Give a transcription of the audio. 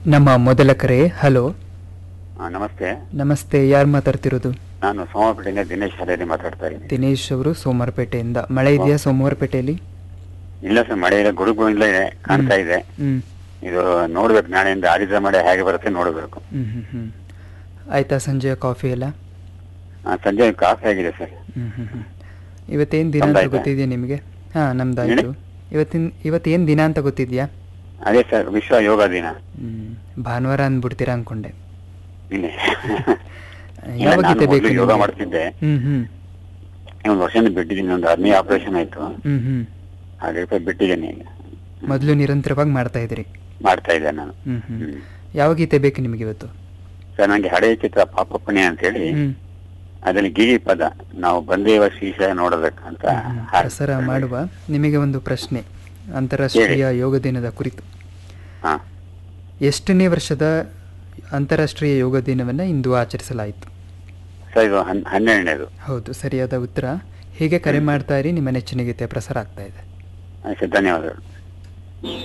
ನಮ್ಮ ಮೊದಲ ಕರೆ ಹಲೋ ಆ, ನಮಸ್ತೆ ನಮಸ್ತೆ ಯಾರು ಮಾತಾಡ್ತಿರೋದು ನಾನು ಸೋಮಪೇಟೆಯಿಂದ ದಿನೇಶ್ ಹರೇರಿ ಮಾತಾಡ್ತಾ ಇದ್ದೀನಿ ದಿನೇಶ್ ಅವರು ಸೋಮವಾರಪೇಟೆಯಿಂದ ಮಳೆ ಇದೆಯಾ ಸೋಮವಾರಪೇಟೆಯಲ್ಲಿ ಇಲ್ಲ ಸರ್ ಮಳೆ ಇಲ್ಲ ಗುಡುಗು ಇಲ್ಲ ಇದೆ ಕಾಣ್ತಾ ಇದೆ ಹ್ಮ್ ಇದು ನೋಡ್ಬೇಕು ನಾಳೆಯಿಂದ ಆರಿದ ಮಳೆ ಹೇಗೆ ಬರುತ್ತೆ ನೋಡಬೇಕು ಹ್ಮ್ ಹ್ಮ್ ಹ್ಮ್ ಆಯ್ತಾ ಸಂಜೆಯ ಕಾಫಿ ಎಲ್ಲ ಆ, ಸಂಜೆ ಕಾಫಿ ಆಗಿದೆ ಸರ್ ಹ್ಮ್ ಹ್ಮ್ ಹ್ಮ್ ಇವತ್ತೇನು ದಿನ ಅಂತ ನಮ್ದಾಯ್ತಾ? ಗೊತ್ತಿದೆಯಾ ನಿಮಗೆ ಹಾ ನಮ್ದಾಯ್ತು ಹೇಳಿ? ಇವತ್ತಿನ ಇವತ್ತೇನು ದಿನ ಅಂತ ಗೊತ್ತಿದ್ಯಾ ಅದೇ ಸರ್ ವಿಶ್ವ ಯೋಗ ದಿನ ಹ್ಮ್ ಭಾನುವಾರ ಅಂದ್ಬಿಡ್ತೀರಾ ಅನ್ಕೊಂಡೆ ನಿನ್ನೆ ಇಲ್ಲ, ಯಾವ ನಾನು ಗೀತೆ ಬೇಕು ಮೊದ್ಲು ಯೋಗ ನಿಮ್ಗೆ? ಮಾಡ್ತಿದ್ದೆ ಹ್ಮ್ ಹ್ಮ್ ಒಂದು ವರ್ಷದಿಂದ ಬಿಟ್ಟಿದ್ದೀನಿ ಒಂದು ಹರ್ನಿ ಆಪರೇಷನ್ ಆಯ್ತು ಹ್ಮ್ ಹ್ಮ್ ಹಾಗೆ ಬಿಟ್ಟಿದ್ದೀನಿ ಈಗ ಮೊದಲು ನಿರಂತರವಾಗಿ ಮಾಡ್ತಾ ಇದ್ರಿ ಮಾಡ್ತಾ ಇದ್ದೆ ನಾನು ಹ್ಮ್ ಹ್ಮ್ ಹ್ಮ್. ಯಾವ ಗೀತೆ ಬೇಕು ನಿಮಗೆ ಇವತ್ತು ಸರ್ ನನಗೆ ಹಳೆಯ ಚಿತ್ರ ಪಾಪ ಪುಣ್ಯ ಅಂತ ಹೇಳಿ ಹ್ಮ್ ಅದರಲ್ಲಿ ಗಿರಿ ಪದ ನಾವು ಬಂದೇವ ಶೀಶ ನೋಡಬೇಕಂತ ಹ್ಮ್. ಹಾಡು. ಪ್ರಸಾರ ಮಾಡುವ ನಿಮಗೆ ಒಂದು ಪ್ರಶ್ನೆ ಅಂತಾರಾಷ್ಟ್ರೀಯ ಯೋಗ ದಿನದ ಕುರಿತು ಹಾ ಎಷ್ಟನೇ ವರ್ಷದ ಅಂತಾರಾಷ್ಟ್ರೀಯ ಯೋಗ ದಿನವನ್ನು ಇಂದು ಆಚರಿಸಲಾಯಿತು ಸರ್ ಇದು ಹನ್- ಹನ್ನೆರಡನೇದು ಹೌದು ಸರಿಯಾದ ಉತ್ತರ ಹೀಗೆ ಕರೆ ಮಾಡ್ತಾ ಇರಿ ನಿಮ್ಮ ನೆಚ್ಚಿನ ಗೀತೆ ಪ್ರಸಾರ ಆಗ್ತಾ ಇದೆ ಆಯ್ತು ಧನ್ಯವಾದಗಳು